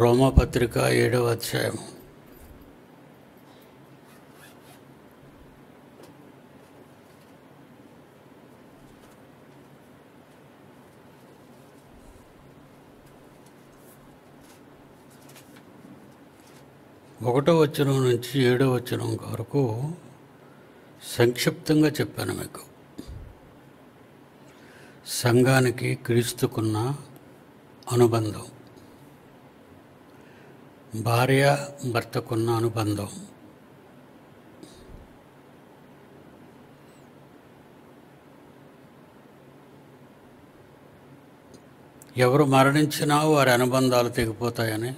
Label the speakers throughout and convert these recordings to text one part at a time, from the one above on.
Speaker 1: రోమపత్రిక ఏడవ అధ్యాయం ఒకటో వచనం నుంచి ఏడో వచనం వరకు సంక్షిప్తంగా చెప్పాను మీకు సంఘానికి క్రీస్తుకున్న అనుబంధం భార్య భర్తకున్న అనుబంధం ఎవరు మరణించినా వారి అనుబంధాలు తెగిపోతాయని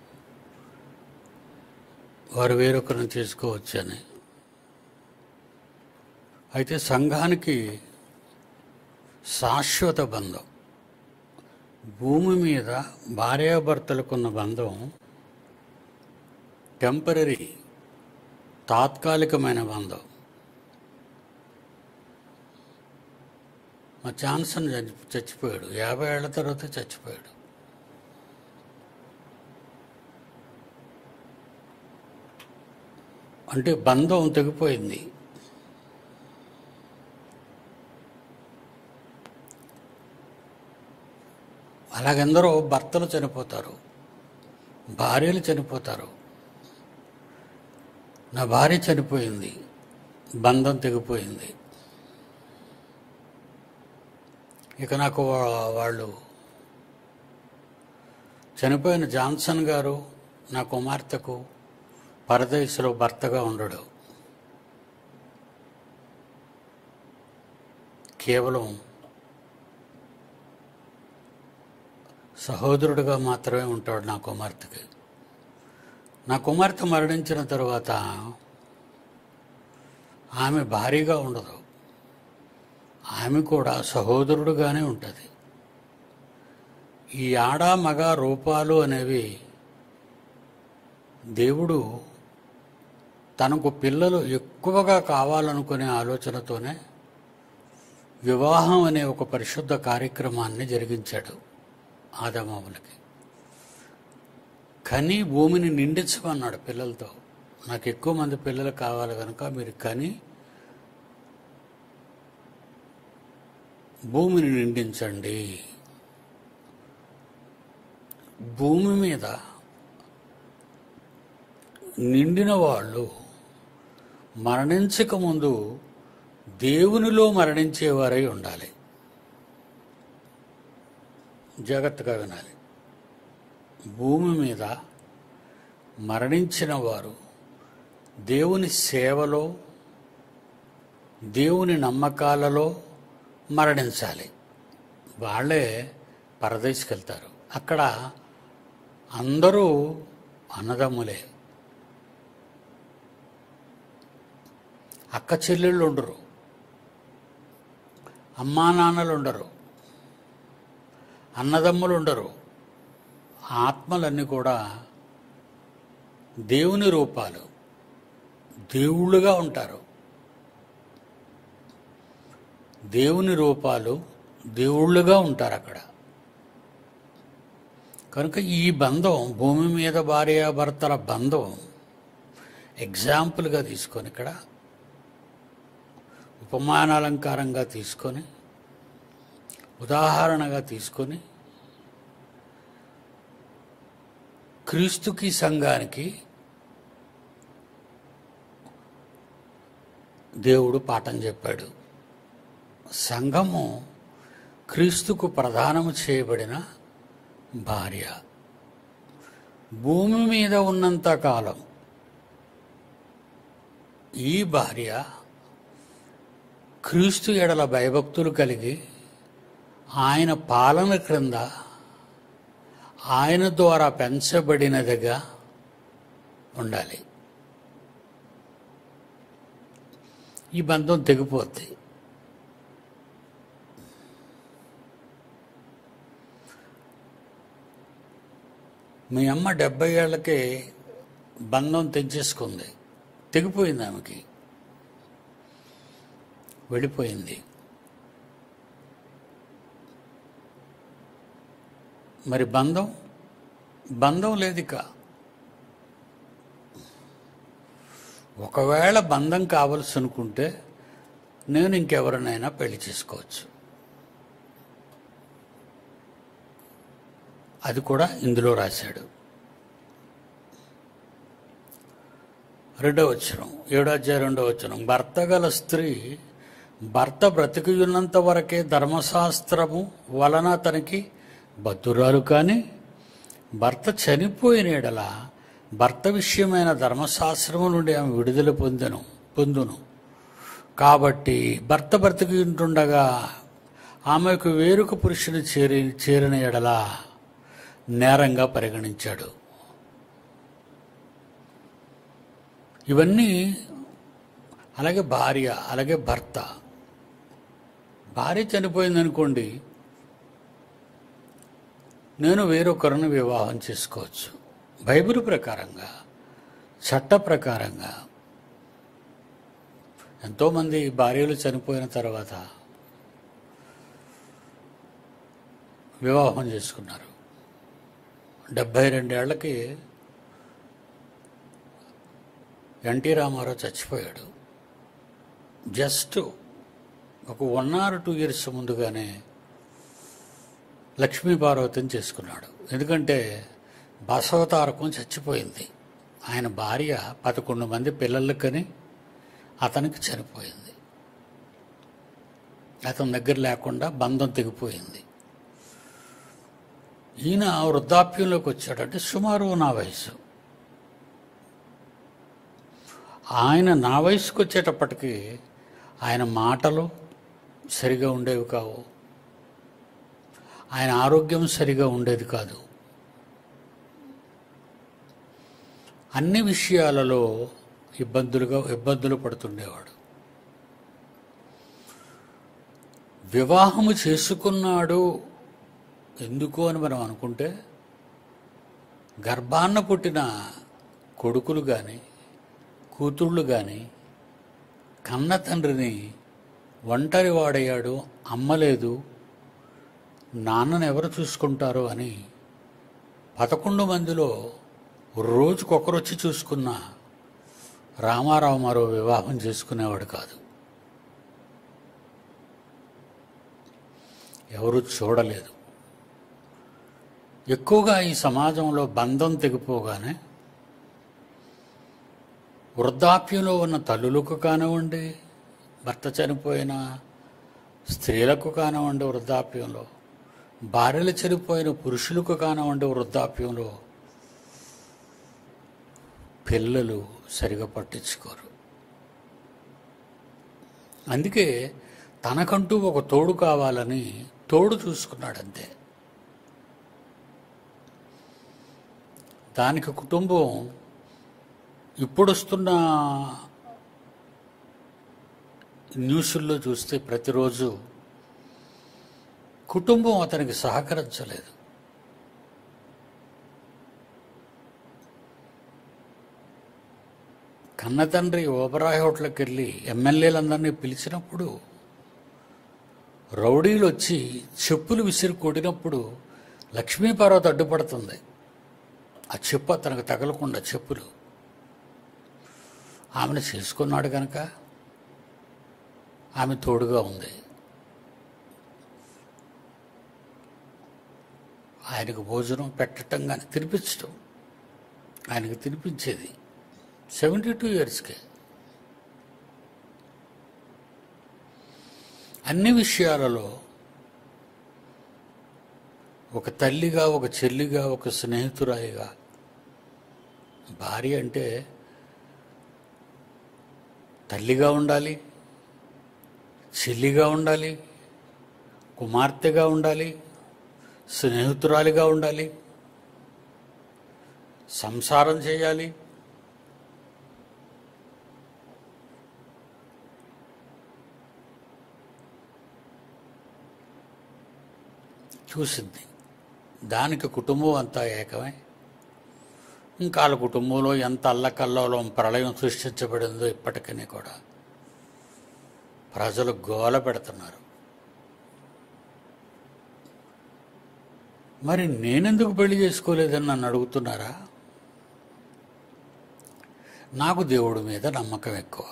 Speaker 1: వారు వేరొకరిని చేసుకోవచ్చని అయితే సంఘానికి శాశ్వత బంధం భూమి మీద భార్యాభర్తలకున్న బంధం టెంపరీ తాత్కాలికమైన బంధం మా జాన్సన్ చచ్చి- చచ్చిపోయాడు యాభై ఏళ్ల తర్వాత చచ్చిపోయాడు అంటే బంధం తెగిపోయింది అలాగెందరో భర్తలు చనిపోతారు భార్యలు చనిపోతారు నా భార్య చనిపోయింది బంధం తెగిపోయింది ఇక నాకు వా- వాళ్ళు చనిపోయిన జాన్సన్ గారు నా కుమార్తెకు పరదేశంలో భర్తగా ఉండడు కేవలం సహోదరుడిగా మాత్రమే ఉంటాడు నా కుమార్తెకి నా కుమార్తె మరణించిన తరువాత ఆమె భారీగా ఉండదు ఆమె కూడా సహోదరుడుగానే ఉంటుంది ఈ ఆడ మగ రూపాలు అనేవి దేవుడు తనకు పిల్లలు ఎక్కువగా కావాలనుకునే ఆలోచనతోనే వివాహం అనే ఒక పరిశుద్ధ కార్యక్రమాన్ని జరిగించాడు ఆదమాములకి కని భూమిని నిండించమన్నాడు పిల్లలతో నాకు ఎక్కువ మంది పిల్లలు కావాలి కనుక మీరు కని భూమిని నిండించండి భూమి మీద నిండిన వాళ్ళు మరణించక ముందు దేవునిలో మరణించేవారై ఉండాలి జాగ్రత్తగా వినాలి భూమి మీద మరణించిన వారు దేవుని సేవలో దేవుని నమ్మకాలలో మరణించాలి వాళ్ళే పరదేశికి వెళ్తారు అక్కడ అందరూ అన్నదమ్ములే అక్క చెల్లెళ్ళు ఉండరు అమ్మా నాన్నలు ఉండరు అన్నదమ్ములు ఉండరు ఆత్మలన్నీ కూడా దేవుని రూపాలు దేవుళ్ళుగా ఉంటారు దేవుని రూపాలు దేవుళ్ళుగా ఉంటారు అక్కడ కనుక ఈ బంధం భూమి మీద భార్యాభర్తల బంధం ఎగ్జాంపుల్గా తీసుకొని ఇక్కడ ఉపమానాలంకారంగా తీసుకొని ఉదాహరణగా తీసుకొని క్రీస్తుకి సంఘానికి దేవుడు పాఠం చెప్పాడు సంఘము క్రీస్తుకు ప్రధానము చేయబడిన భార్య భూమి మీద ఉన్నంత కాలం ఈ భార్య క్రీస్తు ఎడల భయభక్తులు కలిగి ఆయన పాలన క్రింద ఆయన ద్వారా పెంచబడినదిగా ఉండాలి ఈ బంధం తెగిపోద్ది మీ అమ్మ డెబ్బై ఏళ్ళకే బంధం తెంచేసుకుంది తెగిపోయింది ఆమెకి వెళ్ళిపోయింది మరి బంధం బంధం లేదు ఇక ఒకవేళ బంధం కావలసి అనుకుంటే నేను ఇంకెవరినైనా పెళ్లి చేసుకోవచ్చు అది కూడా ఇందులో రాశాడు రెండో వచ్చరం ఏడో అధ్యాయ రెండో వచ్చరం భర్త గల స్త్రీ భర్త బ్రతికియున్నంత వరకే ధర్మశాస్త్రము వలన అతనికి బద్దురాలు కానీ భర్త చనిపోయిన ఎడల భర్త విషయమైన ధర్మశాస్త్రము నుండి ఆమె విడుదల పొందెను పొందును కాబట్టి భర్త బ్రతికి ఉంటుండగా ఆమెకు వేరొక పురుషుని చేరి చేరిన ఎడల నేరంగా పరిగణించాడు ఇవన్నీ అలాగే భార్య అలాగే భర్త భార్య చనిపోయిందనుకోండి నేను వేరొకరిని వివాహం చేసుకోవచ్చు బైబిల్ ప్రకారంగా చట్ట ప్రకారంగా ఎంతోమంది భార్యలు చనిపోయిన తర్వాత వివాహం చేసుకున్నారు డెబ్భై రెండేళ్లకి ఎన్టీ రామారావు చచ్చిపోయాడు జస్ట్ ఒక వన్ ఆర్ టూ ఇయర్స్ ముందుగానే లక్ష్మీ పార్వతిని చేసుకున్నాడు ఎందుకంటే బసవతారకం చచ్చిపోయింది ఆయన భార్య పదకొండు మంది పిల్లలకని అతనికి చనిపోయింది అతని దగ్గర లేకుండా బంధం తెగిపోయింది ఈయన వృద్ధాప్యంలోకి వచ్చాడంటే సుమారు నా వయసు ఆయన నా వయసుకు వచ్చేటప్పటికి ఆయన మాటలు సరిగా ఉండేవి కావు ఆయన ఆరోగ్యం సరిగా ఉండేది కాదు అన్ని విషయాలలో ఇబ్బందులుగా ఇబ్బందులు పడుతుండేవాడు వివాహము చేసుకున్నాడు ఎందుకు అని మనం అనుకుంటే గర్భాన్న పుట్టిన కొడుకులు కానీ కూతుళ్ళు కానీ కన్న తండ్రిని ఒంటరి వాడయ్యాడు అమ్మలేదు నాన్నను ఎవరు చూసుకుంటారో అని పదకొండు మందిలో రోజుకొకరు వచ్చి చూసుకున్న రామారావు మరో వివాహం చేసుకునేవాడు కాదు ఎవరు చూడలేదు ఎక్కువగా ఈ సమాజంలో బంధం తెగిపోగానే వృద్ధాప్యంలో ఉన్న తల్లులకు కానివ్వండి భర్త చనిపోయిన స్త్రీలకు కానివ్వండి వృద్ధాప్యంలో భార్యలు చనిపోయిన పురుషులకు కానివ్వండి వృద్ధాప్యంలో పిల్లలు సరిగా పట్టించుకోరు అందుకే తనకంటూ ఒక తోడు కావాలని తోడు చూసుకున్నాడు అంతే దానికి కుటుంబం ఇప్పుడొస్తున్న న్యూస్ల్లో చూస్తే ప్రతిరోజు కుటుంబం అతనికి సహకరించలేదు కన్న తండ్రి ఓబరాయ్ హోటల్కి వెళ్ళి ఎమ్మెల్యేలందరినీ పిలిచినప్పుడు రౌడీలు వచ్చి చెప్పులు విసిరి కొట్టినప్పుడు లక్ష్మీపార్వతి అడ్డుపడుతుంది ఆ చెప్పు అతనికి తగలకుండా చెప్పులు ఆమెను చేసుకున్నాడు కనుక ఆమె తోడుగా ఉంది ఆయనకు భోజనం పెట్టడం కానీ తినిపించడం ఆయనకు తినిపించేది సెవెంటీ టూ ఇయర్స్కే అన్ని విషయాలలో ఒక తల్లిగా ఒక చెల్లిగా ఒక స్నేహితురాయిగా భార్య అంటే తల్లిగా ఉండాలి చెల్లిగా ఉండాలి కుమార్తెగా ఉండాలి స్నేహితురాలిగా ఉండాలి సంసారం చేయాలి చూసింది దానికి కుటుంబం అంతా ఏకమై ఇంకా వాళ్ళ కుటుంబంలో ఎంత అల్లకల్లోలం ప్రళయం సృష్టించబడిందో ఇప్పటికీ కూడా ప్రజలు గోల పెడుతున్నారు మరి నేనెందుకు పెళ్లి చేసుకోలేదని నన్ను అడుగుతున్నారా నాకు దేవుడి మీద నమ్మకం ఎక్కువ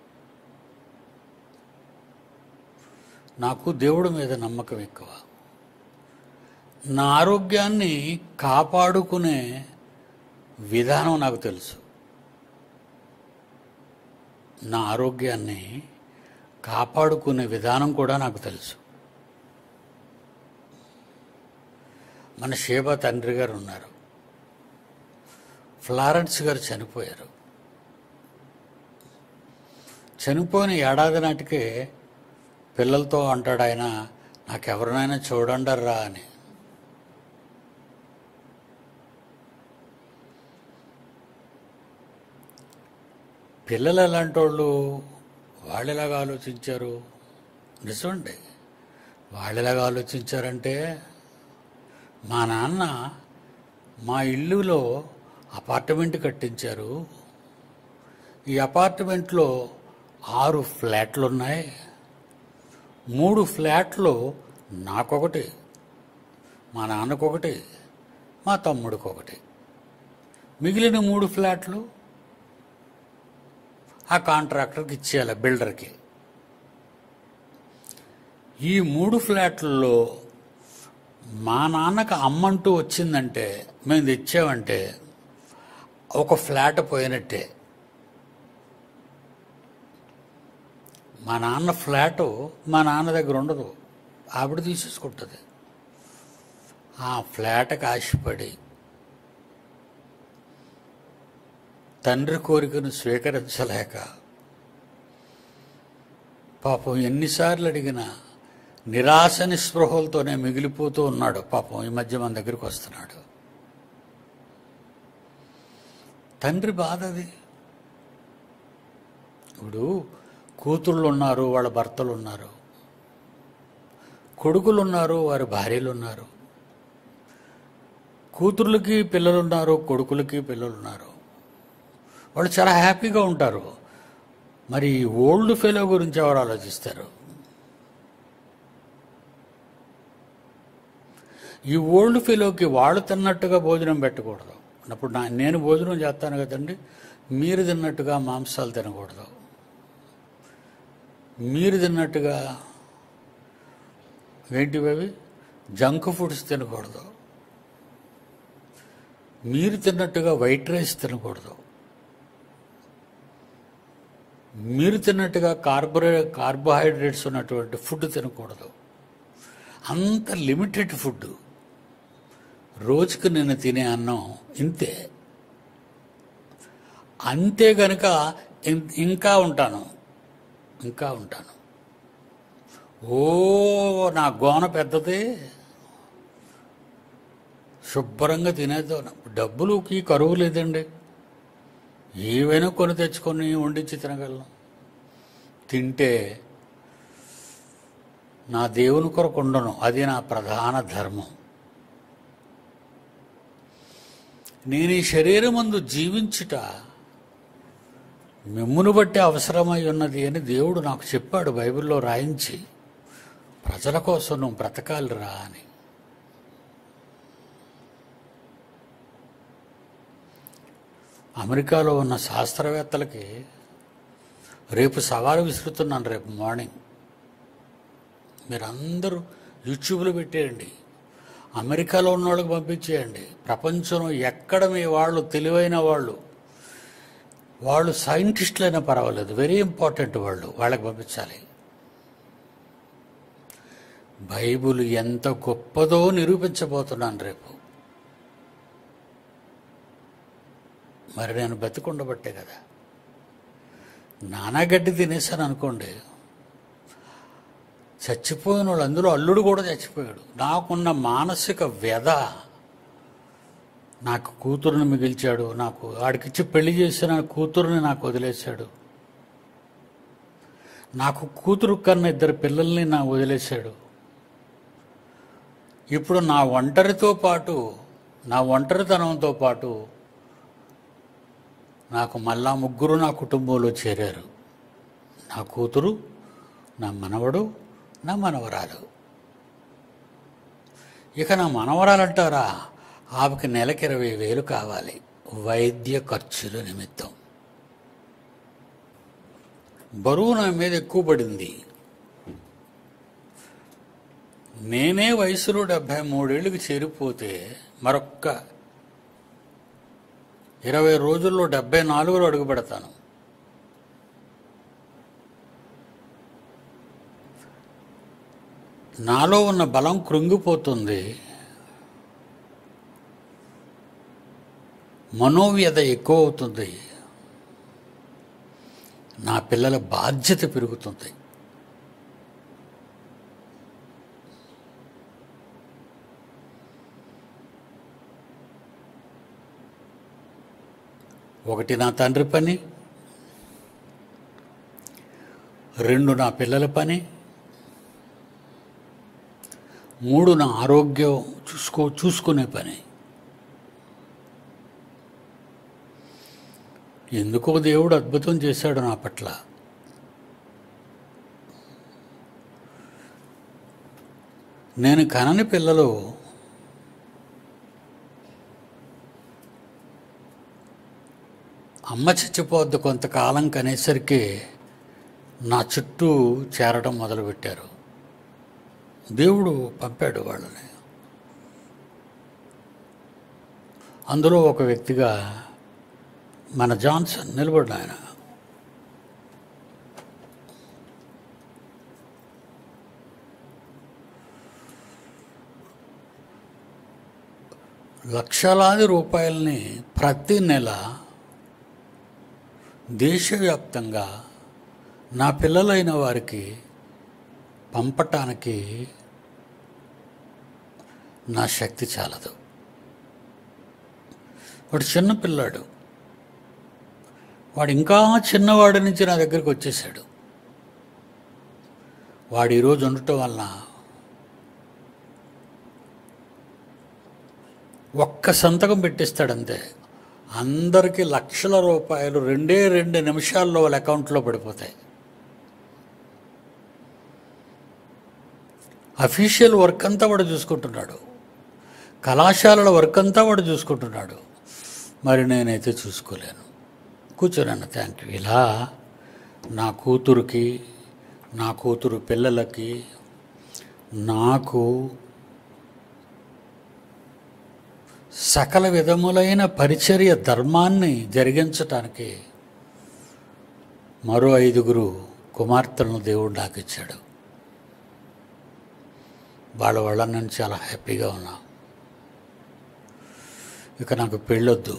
Speaker 1: నాకు దేవుడి మీద నమ్మకం ఎక్కువ నా ఆరోగ్యాన్ని కాపాడుకునే విధానం నాకు తెలుసు నా ఆరోగ్యాన్ని కాపాడుకునే విధానం కూడా నాకు తెలుసు మన షేబా తండ్రి గారు ఉన్నారు ఫ్లారెన్స్ గారు చనిపోయారు చనిపోయిన ఏడాది నాటికే పిల్లలతో అంటాడు ఆయన నాకెవరినైనా చూడండర్రా అని పిల్లలు ఎలాంటి వాళ్ళు వాళ్ళు ఎలాగ ఆలోచించారు నిజమండి వాళ్ళు ఎలాగ ఆలోచించారంటే మా నాన్న మా ఇల్లులో అపార్ట్మెంట్ కట్టించారు ఈ అపార్ట్మెంట్లో ఆరు ఫ్లాట్లు ఉన్నాయి మూడు ఫ్లాట్లు నాకొకటి మా నాన్నకొకటి మా తమ్ముడికి ఒకటి మిగిలిన మూడు ఫ్లాట్లు ఆ కాంట్రాక్టర్కి ఇచ్చేయాలి బిల్డర్కి ఈ మూడు ఫ్లాట్లలో మా నాన్నకు అమ్మంటూ వచ్చిందంటే మేము తెచ్చామంటే ఒక ఫ్లాట్ పోయినట్టే మా నాన్న ఫ్లాటు మా నాన్న దగ్గర ఉండదు ఆవిడ తీసేసుకుంటుంది ఆ ఫ్లాట్కి ఆశపడి తండ్రి కోరికను స్వీకరించలేక పాపం ఎన్నిసార్లు అడిగినా నిరాశ నిస్పృహలతోనే మిగిలిపోతూ ఉన్నాడు పాపం ఈ మధ్య మన దగ్గరికి వస్తున్నాడు తండ్రి బాధ అది ఇప్పుడు కూతుళ్ళు ఉన్నారు వాళ్ళ భర్తలు ఉన్నారు కొడుకులు ఉన్నారు వారి భార్యలు ఉన్నారు కూతుర్లకి పిల్లలు ఉన్నారు కొడుకులకి పిల్లలు ఉన్నారు వాళ్ళు చాలా హ్యాపీగా ఉంటారు మరి ఓల్డ్ ఫెలో గురించి ఎవరు ఆలోచిస్తారు ఈ ఓల్డ్ ఫెలోకి వాళ్ళు తిన్నట్టుగా భోజనం పెట్టకూడదు అప్పుడు నా నేను భోజనం చేస్తాను కదండి మీరు తిన్నట్టుగా మాంసాలు తినకూడదు మీరు తిన్నట్టుగా ఏంటివి అవి జంక్ ఫుడ్స్ తినకూడదు మీరు తిన్నట్టుగా వైట్ రైస్ తినకూడదు మీరు తిన్నట్టుగా కార్బోరే కార్బోహైడ్రేట్స్ ఉన్నటువంటి ఫుడ్ తినకూడదు అంత లిమిటెడ్ ఫుడ్ రోజుకు నేను తినే అన్నం ఇంతే అంతే గనుక ఇం- ఇంకా ఉంటాను ఇంకా ఉంటాను ఓ నా గోన పెద్దది శుభ్రంగా తినేద్దాం డబ్బులుకి కరువు లేదండి ఏవైనా కొని తెచ్చుకొని వండించి తినగలను తింటే నా దేవుని కొరకు ఉండను అది నా ప్రధాన ధర్మం నేను ఈ శరీరమందు జీవించుట మిమ్మును బట్టి అవసరమై ఉన్నది అని దేవుడు నాకు చెప్పాడు బైబిల్లో రాయించి ప్రజల కోసం నువ్వు బ్రతకాలిరా అని అమెరికాలో ఉన్న శాస్త్రవేత్తలకి రేపు సవాలు విసురుతున్నాను రేపు మార్నింగ్ మీరందరూ యూట్యూబ్లో పెట్టేయండి అమెరికాలో ఉన్న వాళ్ళకి పంపించేయండి ప్రపంచంలో ఎక్కడ మీ వాళ్ళు తెలివైన వాళ్ళు వాళ్ళు సైంటిస్టులైనా పర్వాలేదు వెరీ ఇంపార్టెంట్ వాళ్ళు వాళ్ళకి పంపించాలి బైబుల్ ఎంత గొప్పదో నిరూపించబోతున్నాను రేపు మరి నేను బతికుండబట్టే కదా నానాగడ్డి తినేసాను అనుకోండి చచ్చిపోయిన వాళ్ళు అందులో అల్లుడు కూడా చచ్చిపోయాడు నాకున్న మానసిక వ్యధ నాకు కూతురుని మిగిల్చాడు నాకు వాడికిచ్చి పెళ్లి చేసిన కూతురుని నాకు వదిలేశాడు నాకు కూతురు కన్నా ఇద్దరు పిల్లల్ని నా వదిలేశాడు ఇప్పుడు నా ఒంటరితో పాటు నా ఒంటరితనంతో పాటు నాకు మళ్ళా ముగ్గురు నా కుటుంబంలో చేరారు నా కూతురు నా మనవడు నా మనవరాలు ఇక నా మనవరాలంటారా ఆమెకి నెలకి ఇరవై వేలు కావాలి వైద్య ఖర్చుల నిమిత్తం బరువు నా మీద ఎక్కువ పడింది నేనే వయసులో డెబ్భై మూడేళ్ళకి చేరిపోతే మరొక్క ఇరవై రోజుల్లో డెబ్బై నాలుగులో అడుగు పెడతాను నాలో ఉన్న బలం కృంగిపోతుంది మనోవ్యత ఎక్కువ అవుతుంది నా పిల్లల బాధ్యత పెరుగుతుంది ఒకటి నా తండ్రి పని రెండు నా పిల్లల పని మూడు నా ఆరోగ్యం చూసుకో చూసుకునే పని ఎందుకో దేవుడు అద్భుతం చేశాడు నా పట్ల నేను కనని పిల్లలు అమ్మ చచ్చిపోద్ది కొంతకాలం కనేసరికి నా చుట్టూ చేరడం మొదలుపెట్టారు దేవుడు పంపాడు వాళ్ళని అందులో ఒక వ్యక్తిగా మన జాన్సన్ నిలబడిన ఆయన లక్షలాది రూపాయలని ప్రతి నెల దేశవ్యాప్తంగా నా పిల్లలైన వారికి పంపటానికి నా శక్తి చాలదు వాడు చిన్న పిల్లాడు వాడు ఇంకా చిన్నవాడి నుంచి నా దగ్గరికి వచ్చేసాడు వాడు ఈరోజు ఉండటం వలన ఒక్క సంతకం పెట్టిస్తాడంతే అందరికీ లక్షల రూపాయలు రెండే రెండు నిమిషాల్లో వాళ్ళ అకౌంట్లో పడిపోతాయి అఫీషియల్ వర్క్ అంతా వాడు చూసుకుంటున్నాడు కళాశాలల వర్క్ అంతా వాడు చూసుకుంటున్నాడు మరి నేనైతే చూసుకోలేను కూర్చోనన్న థ్యాంక్ యూ ఇలా నా కూతురుకి నా కూతురు పిల్లలకి నాకు సకల విధములైన పరిచర్య ధర్మాన్ని జరిగించటానికి మరో ఐదుగురు కుమార్తెలను దేవుడు నాకు ఇచ్చాడు వాళ్ళ వల్ల నేను చాలా హ్యాపీగా ఉన్నా ఇక నాకు పెళ్ళొద్దు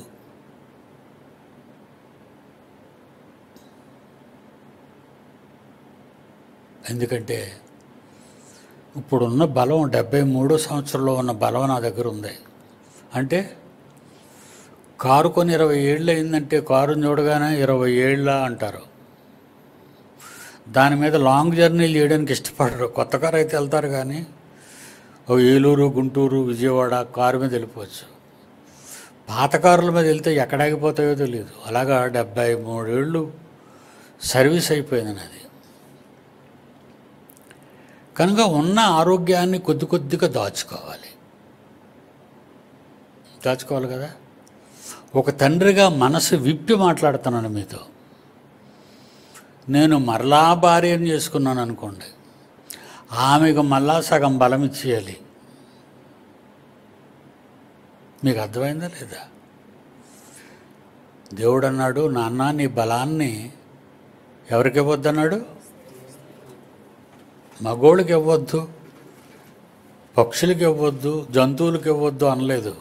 Speaker 1: ఎందుకంటే ఇప్పుడున్న బలం డెబ్బై మూడో సంవత్సరంలో ఉన్న బలం నా దగ్గర ఉంది అంటే కారు కొని ఇరవై ఏళ్ళు అయిందంటే కారుని చూడగానే ఇరవై ఏళ్ళ అంటారు దాని మీద లాంగ్ జర్నీలు చేయడానికి ఇష్టపడరు కొత్త కారు అయితే వెళ్తారు కానీ ఓ ఏలూరు గుంటూరు విజయవాడ కారు మీద వెళ్ళిపోవచ్చు పాత కారుల మీద వెళ్తే ఎక్కడ ఆగిపోతాయో తెలియదు అలాగా డెబ్బై మూడేళ్ళు సర్వీస్ అయిపోయింది నాది కనుక ఉన్న ఆరోగ్యాన్ని కొద్ది కొద్దిగా దాచుకోవాలి దాచుకోవాలి కదా ఒక తండ్రిగా మనసు విప్పి మాట్లాడుతున్నాను మీతో నేను మరలా భార్యను చేసుకున్నాను అనుకోండి ఆమెకు మళ్ళా సగం బలం ఇచ్చేయాలి మీకు అర్థమైందా లేదా దేవుడు అన్నాడు నాన్న నీ బలాన్ని ఎవరికి ఇవ్వద్దన్నాడు మగోళ్ళకి ఇవ్వద్దు పక్షులకి ఇవ్వద్దు జంతువులకు ఇవ్వద్దు అనలేదు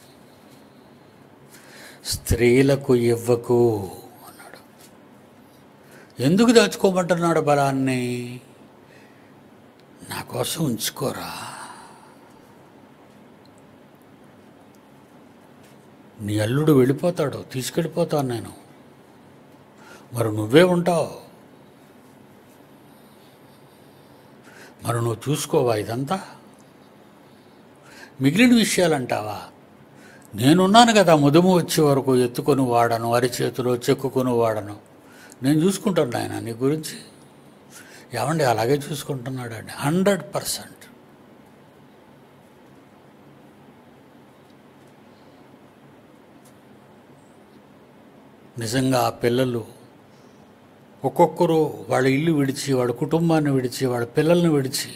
Speaker 1: స్త్రీలకు ఇవ్వకు అన్నాడు ఎందుకు దాచుకోమంటున్నాడు బలాన్ని నా కోసం ఉంచుకోరా నీ అల్లుడు వెళ్ళిపోతాడు తీసుకెళ్ళిపోతాను నేను మరి నువ్వే ఉంటావు మరి నువ్వు చూసుకోవా ఇదంతా మిగిలిన విషయాలు అంటావా నేనున్నాను కదా ముదుము వచ్చే వరకు ఎత్తుకొని వాడను అరిచేతిలో చెక్కుకొని వాడను నేను చూసుకుంటాను ఆయన నీ గురించి ఏమండి అలాగే చూసుకుంటున్నాడండి హండ్రెడ్ పర్సెంట్ నిజంగా ఆ పిల్లలు ఒక్కొక్కరు వాళ్ళ ఇల్లు విడిచి వాళ్ళ కుటుంబాన్ని విడిచి వాళ్ళ పిల్లల్ని విడిచి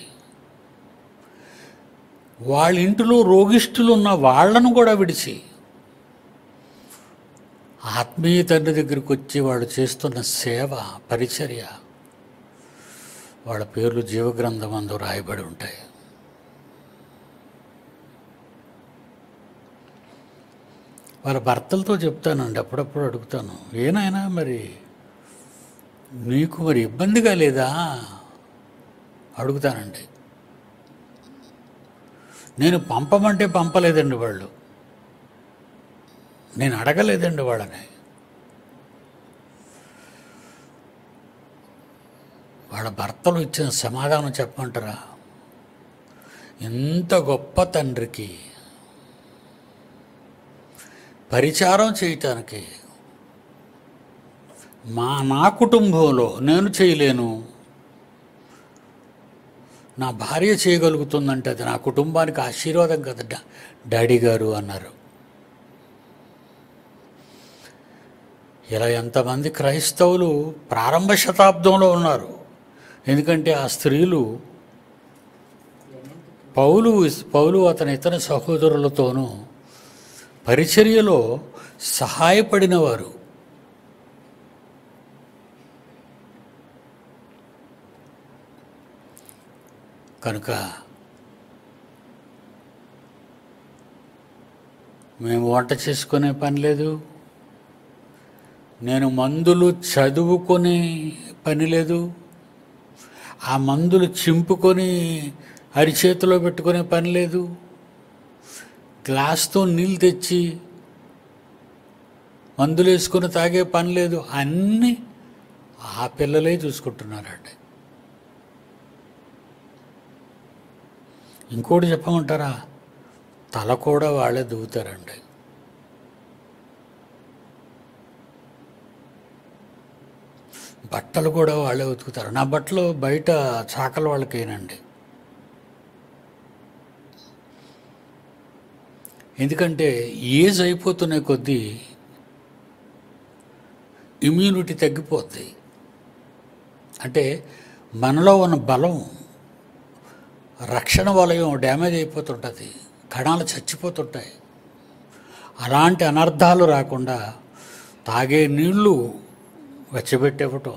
Speaker 1: వాళ్ళ ఇంటిలో రోగిష్ఠులు ఉన్న వాళ్ళను కూడా విడిచి ఆత్మీయ తండ్రి దగ్గరికి వచ్చి వాళ్ళు చేస్తున్న సేవ పరిచర్య వాళ్ళ పేర్లు జీవగ్రంథం అందు రాయబడి ఉంటాయి వాళ్ళ భర్తలతో చెప్తానండి అప్పుడప్పుడు అడుగుతాను ఏనాయనా మరి నీకు మరి ఇబ్బందిగా లేదా అడుగుతానండి నేను పంపమంటే పంపలేదండి వాళ్ళు నేను అడగలేదండి వాళ్ళని వాళ్ళ భర్తలు ఇచ్చిన సమాధానం చెప్పమంటారా ఇంత గొప్ప తండ్రికి పరిచారం చేయటానికి మా నా కుటుంబంలో నేను చేయలేను నా భార్య చేయగలుగుతుందంటే అది నా కుటుంబానికి ఆశీర్వాదం కదా డా- డాడీ గారు అన్నారు ఇలా ఎంతమంది క్రైస్తవులు ప్రారంభ శతాబ్దంలో ఉన్నారు ఎందుకంటే ఆ స్త్రీలు పౌలు పౌలు అతని ఇతర సహోదరులతోనూ పరిచర్యలో సహాయపడిన వారు కనుక మేము వంట చేసుకునే పని లేదు నేను మందులు చదువుకునే పని లేదు ఆ మందులు చింపుకొని అరిచేతిలో పెట్టుకునే పని లేదు గ్లాస్తో నీళ్ళు తెచ్చి మందులు వేసుకొని తాగే పని లేదు అన్నీ ఆ పిల్లలే చూసుకుంటున్నారండి ఇంకోటి చెప్పమంటారా తల కూడా వాళ్ళే దువ్వుతారండి బట్టలు కూడా వాళ్ళే ఉతుకుతారు నా బట్టలు బయట చాకల వాళ్ళకేనండి ఎందుకంటే ఏజ్ అయిపోతున్న కొద్దీ ఇమ్యూనిటీ తగ్గిపోద్ది అంటే మనలో ఉన్న బలం రక్షణ వలయం డ్యామేజ్ అయిపోతుంటుంది కణాలు చచ్చిపోతుంటాయి అలాంటి అనర్థాలు రాకుండా తాగే నీళ్లు వెచ్చబెట్టివ్వటం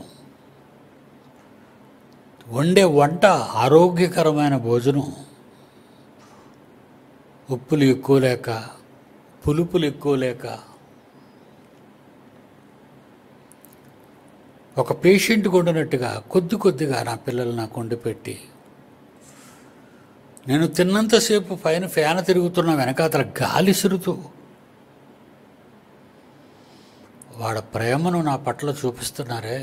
Speaker 1: వండే వంట ఆరోగ్యకరమైన భోజనం ఉప్పులు ఎక్కువ లేక పులుపులు ఎక్కువ లేక ఒక పేషెంట్ కొండినట్టుగా కొద్ది కొద్దిగా నా పిల్లలు నాకు వండి పెట్టి నేను తిన్నంతసేపు పైన ఫ్యాన్ తిరుగుతున్న వెనకాతల గాలి సిరుతూ వాడ ప్రేమను నా పట్ల చూపిస్తున్నారే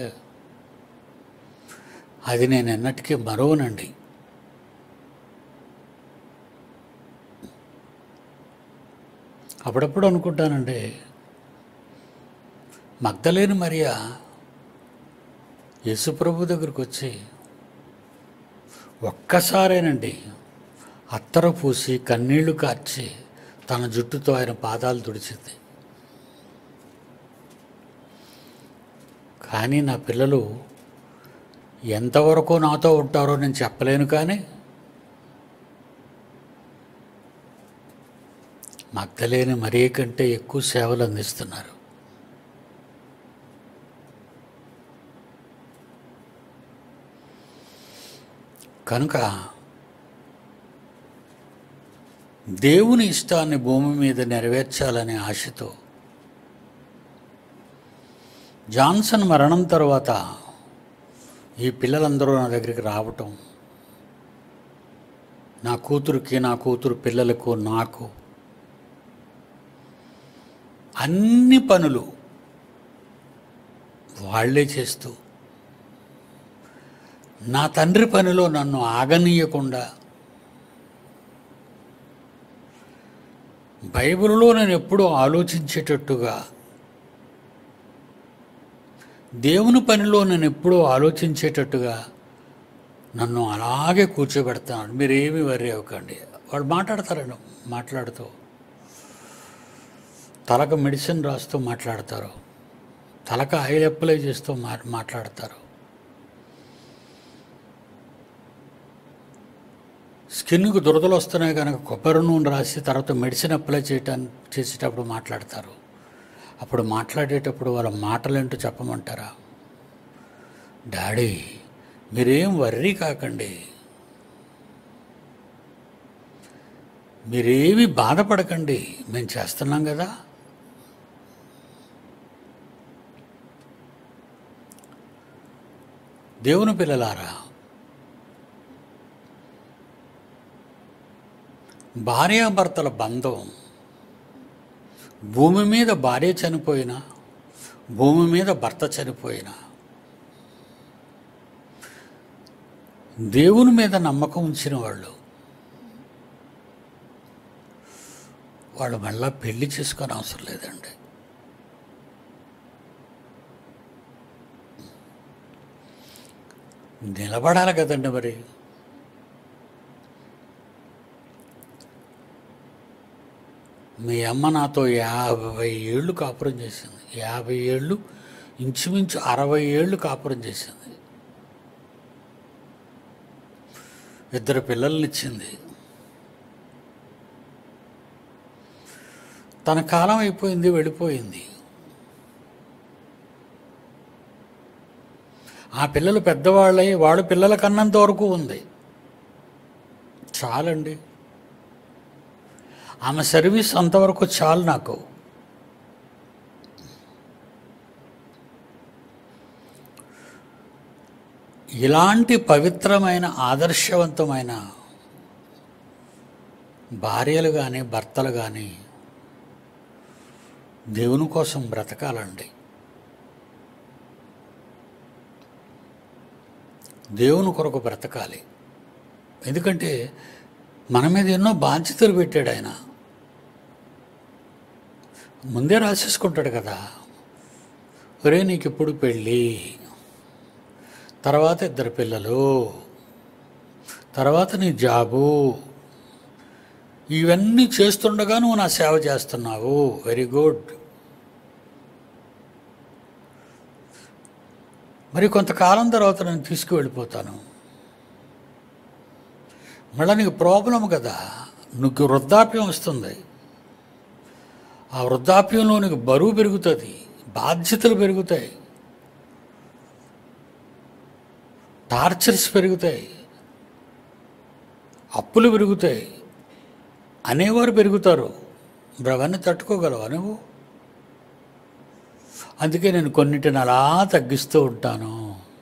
Speaker 1: అది నేను ఎన్నటికీ మరువనండి అప్పుడప్పుడు అనుకుంటానండి మగ్ధలేని మరియా యేసుప్రభు దగ్గరికి వచ్చి ఒక్కసారేనండి అత్తర పూసి కన్నీళ్లు కార్చి తన జుట్టుతో ఆయన పాదాలు తుడిచింది కానీ నా పిల్లలు ఎంతవరకు నాతో ఉంటారో నేను చెప్పలేను కానీ మగ్ధలేని మరీ కంటే ఎక్కువ సేవలు అందిస్తున్నారు కనుక దేవుని ఇష్టాన్ని భూమి మీద నెరవేర్చాలనే ఆశతో జాన్సన్ మరణం తర్వాత ఈ పిల్లలందరూ నా దగ్గరికి రావటం నా కూతురికి నా కూతురు పిల్లలకు నాకు అన్ని పనులు వాళ్ళే చేస్తూ నా తండ్రి పనిలో నన్ను ఆగనీయకుండా బైబిల్లో నేను ఎప్పుడూ ఆలోచించేటట్టుగా దేవుని పనిలో నేను ఎప్పుడూ ఆలోచించేటట్టుగా నన్ను అలాగే కూర్చోబెడతాను మీరేమీ వరి అవ్వకండి వాళ్ళు మాట్లాడతారండి మాట్లాడుతూ తలకు మెడిసిన్ రాస్తూ మాట్లాడతారు తలక ఆయిల్ అప్లై చేస్తూ మా మాట్లాడతారు స్కిన్కు దురదలు వస్తున్నాయి కనుక కొబ్బరి నూనె రాసి తర్వాత మెడిసిన్ అప్లై చేయటానికి చేసేటప్పుడు మాట్లాడతారు అప్పుడు మాట్లాడేటప్పుడు వాళ్ళ మాటలేంటో చెప్పమంటారా డాడీ మీరేం వర్రీ కాకండి మీరేమి బాధపడకండి మేము చేస్తున్నాం కదా దేవుని పిల్లలారా భార్యాభర్తల బంధం భూమి మీద భార్య చనిపోయినా భూమి మీద భర్త చనిపోయినా దేవుని మీద నమ్మకం ఉంచిన వాళ్ళు వాళ్ళు మళ్ళా పెళ్లి చేసుకొని అవసరం లేదండి నిలబడాలి కదండి మరి మీ అమ్మ నాతో యాభై ఏళ్ళు కాపురం చేసింది యాభై ఏళ్ళు ఇంచుమించు అరవై ఏళ్ళు కాపురం చేసింది ఇద్దరు పిల్లల్ని ఇచ్చింది తన కాలం అయిపోయింది వెళ్ళిపోయింది ఆ పిల్లలు పెద్దవాళ్ళై వాడు పిల్లల కన్నంత వరకు ఉంది చాలండి ఆమె సర్వీస్ అంతవరకు చాలు నాకు ఇలాంటి పవిత్రమైన ఆదర్శవంతమైన భార్యలు కానీ భర్తలు కానీ దేవుని కోసం బ్రతకాలండి దేవుని కొరకు బ్రతకాలి ఎందుకంటే మన మీద ఎన్నో బాధ్యతలు పెట్టాడు ఆయన ముందే రాసేసుకుంటాడు కదా ఒరే నీకు ఇప్పుడు పెళ్ళి తర్వాత ఇద్దరు పిల్లలు తర్వాత నీ జాబు ఇవన్నీ చేస్తుండగా నువ్వు నా సేవ చేస్తున్నావు వెరీ గుడ్ మరి కొంతకాలం తర్వాత నేను తీసుకువెళ్ళిపోతాను మళ్ళీ నీకు ప్రాబ్లం కదా నీకు వృద్ధాప్యం వస్తుంది ఆ వృద్ధాప్యంలో నీకు బరువు పెరుగుతుంది బాధ్యతలు పెరుగుతాయి టార్చర్స్ పెరుగుతాయి అప్పులు పెరుగుతాయి అనేవారు పెరుగుతారు మరి అవన్నీ తట్టుకోగలవా నువ్వు అందుకే నేను కొన్నిటిని అలా తగ్గిస్తూ ఉంటాను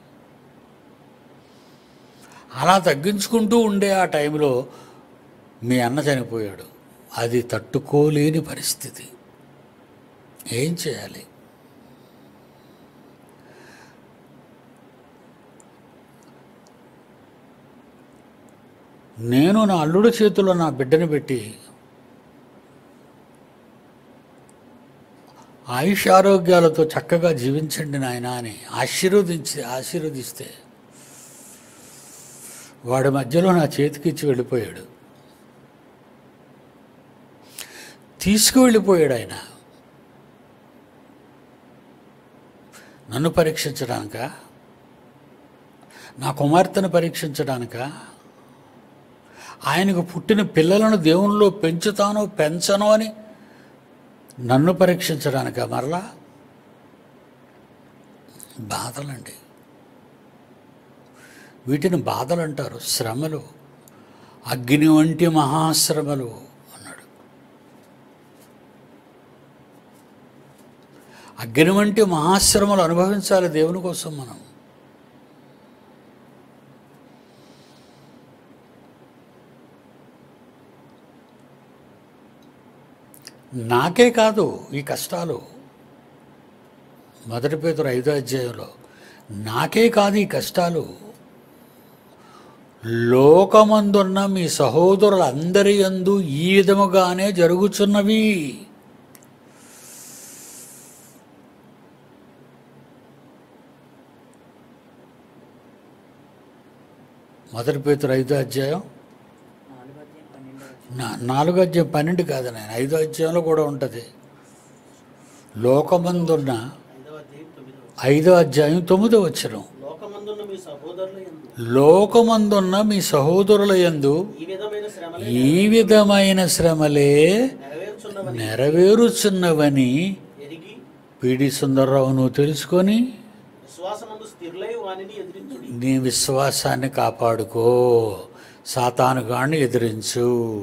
Speaker 1: అలా తగ్గించుకుంటూ ఉండే ఆ టైంలో మీ అన్న చనిపోయాడు అది తట్టుకోలేని పరిస్థితి ఏం చేయాలి నేను నా అల్లుడి చేతిలో నా బిడ్డని పెట్టి ఆయుష్ ఆరోగ్యాలతో చక్కగా జీవించండి నాయన అని ఆశీర్వదించి ఆశీర్వదిస్తే వాడి మధ్యలో నా చేతికిచ్చి వెళ్ళిపోయాడు తీసుకువెళ్ళిపోయాడు ఆయన నన్ను పరీక్షించడానిక నా కుమార్తెను పరీక్షించడానిక ఆయనకు పుట్టిన పిల్లలను దేవునిలో పెంచుతానో పెంచను అని నన్ను పరీక్షించడానిక మరలా బాధలండి వీటిని బాధలు అంటారు శ్రమలు అగ్ని వంటి మహాశ్రమలు అన్నాడు అగ్ని వంటి మహాశ్రమలు అనుభవించాలి దేవుని కోసం మనం నాకే కాదు ఈ కష్టాలు మొదటి పేదరు ఐదో అధ్యాయంలో నాకే కాదు ఈ కష్టాలు లోకమందున్న మీ సహోదరులందరి యందు ఈ విధముగానే జరుగుచున్నవి మొదటి పేతురు ఐదో అధ్యాయం
Speaker 2: నాలుగు అధ్యాయం పన్నెండవ వచనం.
Speaker 1: నా నాలుగో అధ్యాయం పన్నెండు కాదు నేను ఐదో అధ్యాయంలో కూడా ఉంటుంది లోకమందున్న
Speaker 2: ఐదవ అధ్యాయం
Speaker 1: ఐదో అధ్యాయం తొమ్మిదో వచ్చరం
Speaker 3: లోకమందున్న మీ సహోదరుల యందు
Speaker 1: లోకమందున్న మీ సహోదరుల యందు
Speaker 3: ఈ విధమైన శ్రమలే
Speaker 1: ఈ విధమైన శ్రమలే
Speaker 3: నెరవేర్చున్నవని
Speaker 1: నెరవేరుచున్నవని
Speaker 3: ఎరిగి
Speaker 1: పీడి సుందర్రావు నువ్వు తెలుసుకొని
Speaker 3: విశ్వాసమందు స్థిరులై వానిని ఎదిరించుడి
Speaker 1: నీ విశ్వాసాన్ని కాపాడుకో సాతానుగాన్ని ఎదిరించు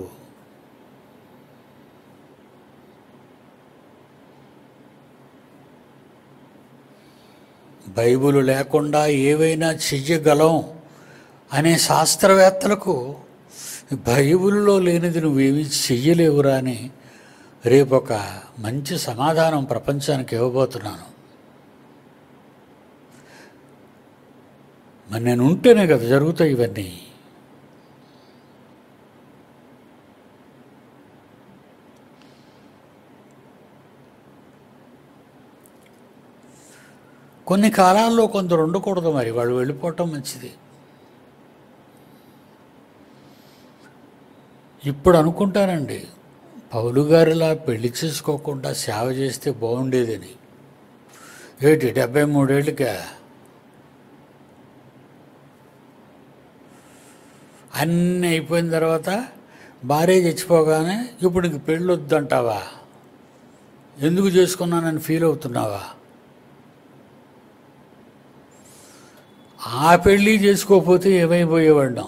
Speaker 1: బైబిల్ లేకుండా ఏవైనా చెయ్యగలం అనే శాస్త్రవేత్తలకు బైబిల్లో లేనిది నువ్వేమీ చెయ్యలేవురా అని రేపు ఒక మంచి సమాధానం ప్రపంచానికి ఇవ్వబోతున్నాను మరి నేను ఉంటేనే కదా జరుగుతాయి ఇవన్నీ కొన్ని కాలాల్లో కొందరు ఉండకూడదు మరి వాళ్ళు వెళ్ళిపోవటం మంచిది ఇప్పుడు అనుకుంటానండి పౌలు గారిలా పెళ్లి చేసుకోకుండా సేవ చేస్తే బాగుండేదని ఏంటి డెబ్బై మూడేళ్ళకా అన్నీ అయిపోయిన తర్వాత భార్య చచ్చిపోగానే ఇప్పుడు నీకు పెళ్ళి వద్దంటావా ఎందుకు చేసుకున్నానని ఫీల్ అవుతున్నావా ఆ పెళ్ళి చేసుకోకపోతే ఏమైపోయేవాడినాం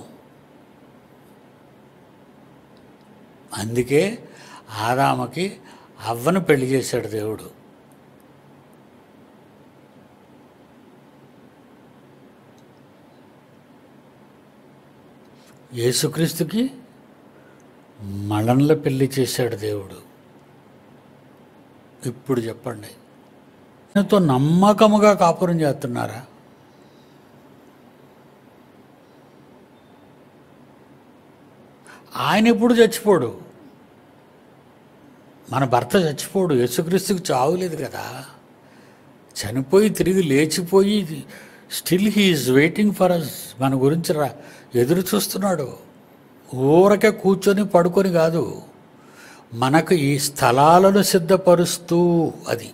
Speaker 1: అందుకే ఆదామకి అవ్వను పెళ్లి చేశాడు దేవుడు యేసుక్రీస్తుకి మళంలో పెళ్లి చేశాడు దేవుడు ఇప్పుడు చెప్పండి ఆయనతో నమ్మకముగా కాపురం చేస్తున్నారా ఆయన ఎప్పుడు చచ్చిపోడు మన భర్త చచ్చిపోడు యేసుక్రీస్తుకి చావు లేదు కదా చనిపోయి తిరిగి లేచిపోయి still he is waiting for us మన గురించి రా ఎదురు చూస్తున్నాడు ఊరకే కూర్చొని పడుకొని కాదు మనకు ఈ స్థలాలను సిద్ధపరుస్తూ అది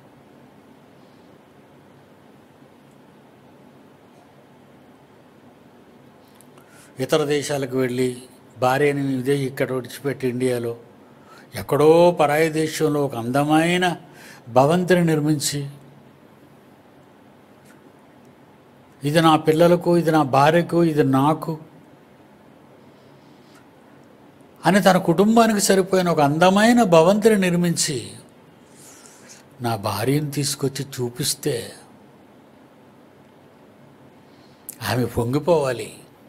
Speaker 1: ఇతర దేశాలకు వెళ్ళి భార్యని ఇదే ఇక్కడ విడిచిపెట్టి ఇండియాలో ఎక్కడో పరాయి దేశంలో ఒక అందమైన భవంతిని నిర్మించి ఇది నా పిల్లలకు ఇది నా భార్యకు ఇది నాకు అని తన కుటుంబానికి సరిపోయిన ఒక అందమైన భవంతిని నిర్మించి నా భార్యను తీసుకొచ్చి చూపిస్తే ఆమె పొంగిపోవాలి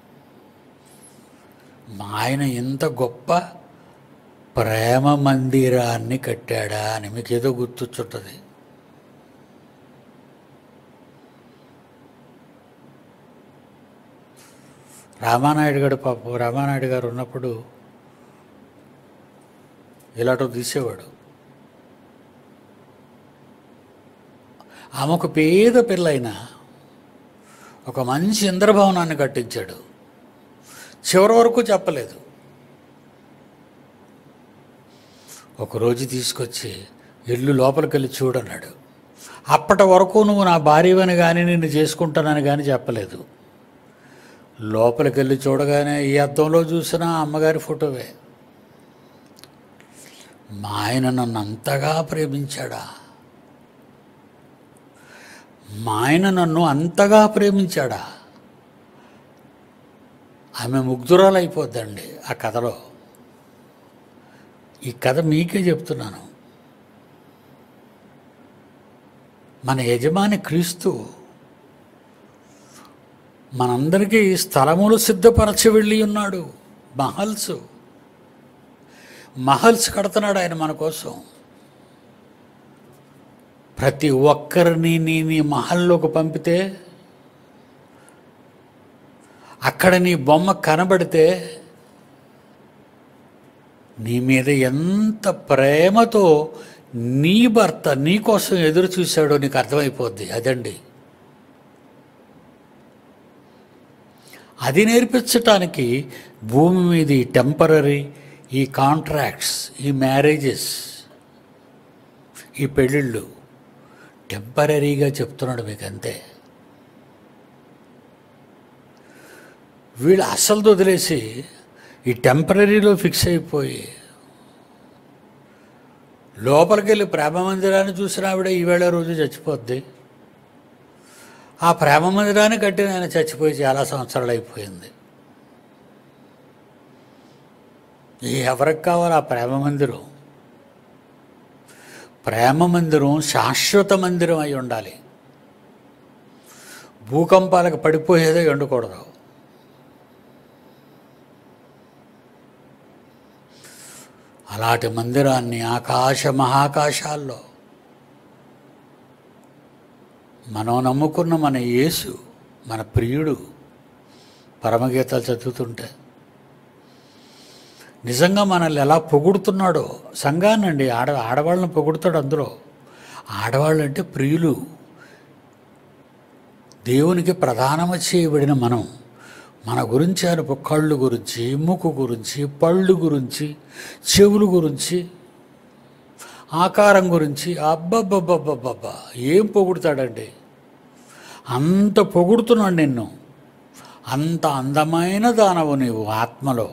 Speaker 1: మా ఆయన ఇంత గొప్ప ప్రేమ మందిరాన్ని కట్టాడా అని మీకు ఏదో గుర్తొచ్చుంటుంది రామానాయుడు గారు పాపం రామానాయుడు గారు ఉన్నప్పుడు ఇలాంటివి తీసేవాడు ఆమె ఒక పేద పిల్లైన ఒక మంచి ఇంద్రభవనాన్ని కట్టించాడు చివరి వరకు చెప్పలేదు ఒకరోజు తీసుకొచ్చి ఇల్లు లోపలికి వెళ్ళి చూడన్నాడు అప్పటి వరకు నువ్వు నా భార్యవని కానీ నిన్ను చేసుకుంటానని కానీ చెప్పలేదు లోపలికి వెళ్ళి చూడగానే ఈ అద్దంలో చూసిన అమ్మగారి ఫోటోవే మా ఆయన నన్ను అంతగా ప్రేమించాడా మా ఆయన నన్ను అంతగా ప్రేమించాడా ఆమె ముగ్ధురాలైపోద్దండి ఆ కథలో ఈ కథ మీకే చెప్తున్నాను మన యజమాని క్రీస్తు మనందరికీ స్థలములు సిద్ధపరచి వెళ్ళి ఉన్నాడు మహల్స్ మహల్స్ కడుతున్నాడు ఆయన మన కోసం ప్రతి ఒక్కరిని నీ నీ మహల్లోకి పంపితే అక్కడ నీ బొమ్మ కనబడితే నీ మీద ఎంత ప్రేమతో నీ భర్త నీ కోసం ఎదురు చూశాడో నీకు అర్థమైపోద్ది అదండి అది నేర్పించటానికి భూమి మీద ఈ టెంపరీ ఈ కాంట్రాక్ట్స్ ఈ మ్యారేజెస్ ఈ పెళ్ళిళ్ళు టెంపరీగా చెప్తున్నాడు మీకు అంతే వీళ్ళు అసలు వదిలేసి ఈ టెంపరీలో ఫిక్స్ అయిపోయి లోపలికి వెళ్ళి ప్రేమ మందిరాన్ని చూసిన ఆవిడ ఈవేళ రోజు చచ్చిపోద్ది ఆ ప్రేమ మందిరాన్ని కట్టిన ఆయన చచ్చిపోయి చాలా సంవత్సరాలు అయిపోయింది ఈ ఎవరికి కావాలి ఆ ప్రేమ మందిరం ప్రేమ మందిరం శాశ్వత మందిరం అయి ఉండాలి భూకంపాలకు పడిపోయేదే ఉండకూడదు అలాంటి మందిరాన్ని ఆకాశ మహాకాశాల్లో మనం నమ్ముకున్న మన యేసు మన ప్రియుడు పరమగీతాలు చదువుతుంటే నిజంగా మనల్ని ఎలా పొగుడుతున్నాడో సంఘాన్నండి ఆడ ఆడవాళ్ళని పొగుడుతాడు అందులో ఆడవాళ్ళు అంటే ప్రియులు దేవునికి ప్రధానమ చేయబడిన మనం మన గురించి ఆయన కళ్ళు గురించి ముక్కు గురించి పళ్ళు గురించి చెవులు గురించి ఆకారం గురించి అబ్బబ్బబ్బబ్బబ్బా ఏం పొగుడుతాడండి అంత పొగుడుతున్నాడు నిన్ను అంత అందమైన దానవు నీవు ఆత్మలో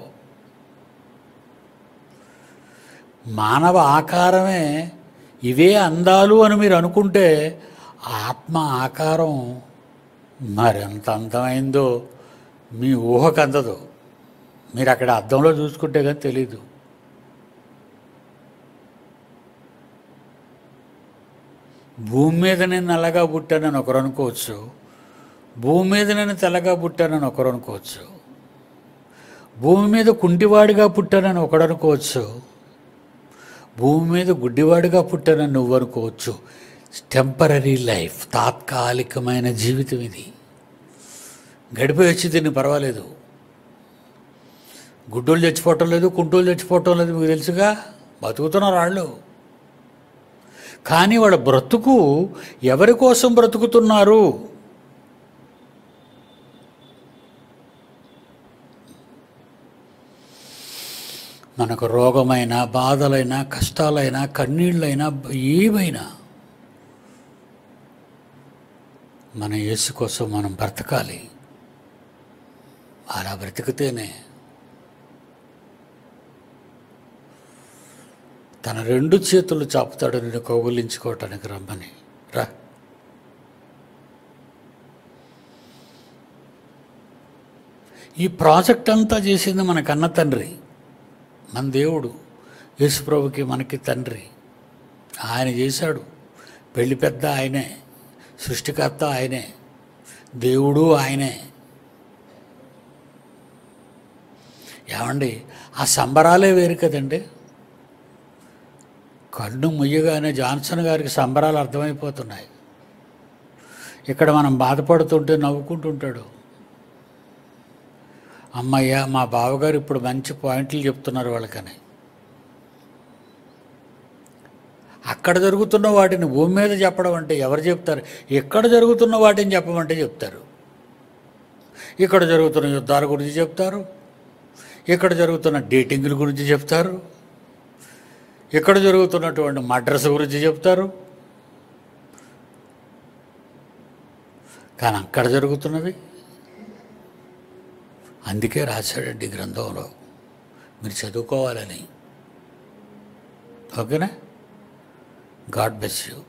Speaker 1: మానవ ఆకారమే ఇవే అందాలు అని మీరు అనుకుంటే ఆత్మ ఆకారం మరెంత అందమైందో మీ ఊహకు అందదు మీరు అక్కడ అద్దంలో చూసుకుంటే కానీ తెలీదు భూమి మీద నేను నల్లగా పుట్టానని ఒకరు అనుకోవచ్చు భూమి మీద నేను తెల్లగా పుట్టానని ఒకరు అనుకోవచ్చు భూమి మీద కుంటివాడిగా పుట్టానని ఒకడు అనుకోవచ్చు భూమి మీద గుడ్డివాడిగా పుట్టానని నువ్వు అనుకోవచ్చు టెంపరీ లైఫ్ తాత్కాలికమైన జీవితం ఇది గడిపోయి వచ్చి దీన్ని పర్వాలేదు గుడ్డోళ్ళు చచ్చిపోవటం లేదు కుంటోళ్ళు చచ్చిపోవటం లేదు మీకు తెలుసుగా బతుకుతున్నారు వాళ్ళు కానీ వాళ్ళ బ్రతుకు ఎవరి కోసం బ్రతుకుతున్నారు మనకు రోగమైన బాధలైనా కష్టాలైనా కన్నీళ్ళైనా ఏవైనా మన యేసు కోసం మనం బ్రతకాలి అలా బ్రతికితేనే తన రెండు చేతులు చాపుతాడు నేను కౌగులించుకోవటానికి రమ్మని రా ఈ ప్రాజెక్ట్ అంతా చేసింది మన కన్న తండ్రి మన దేవుడు యేసుప్రభుకి మనకి తండ్రి ఆయన చేశాడు పెళ్లి పెద్ద ఆయనే సృష్టికర్త ఆయనే దేవుడు ఆయనే ఏమండి ఆ సంబరాలే వేరు కదండి కన్ను ముయ్యగానే జాన్సన్ గారికి సంబరాలు అర్థమైపోతున్నాయి ఇక్కడ మనం బాధపడుతుంటే నవ్వుకుంటుంటాడు అమ్మయ్య మా బావగారు ఇప్పుడు మంచి పాయింట్లు చెప్తున్నారు వాళ్ళకని అక్కడ జరుగుతున్న వాటిని భూమి మీద చెప్పడం అంటే ఎవరు చెప్తారు ఎక్కడ జరుగుతున్న వాటిని చెప్పమంటే చెప్తారు ఇక్కడ జరుగుతున్న యుద్ధాల గురించి చెప్తారు ఇక్కడ జరుగుతున్న డేటింగ్ల గురించి చెప్తారు ఇక్కడ జరుగుతున్నటువంటి మడ్రస్ గురించి చెప్తారు కానీ అక్కడ జరుగుతున్నది అందుకే రాశాడండి ఈ గ్రంథంలో మీరు చదువుకోవాలని ఓకేనా గాడ్ బెస్ యూ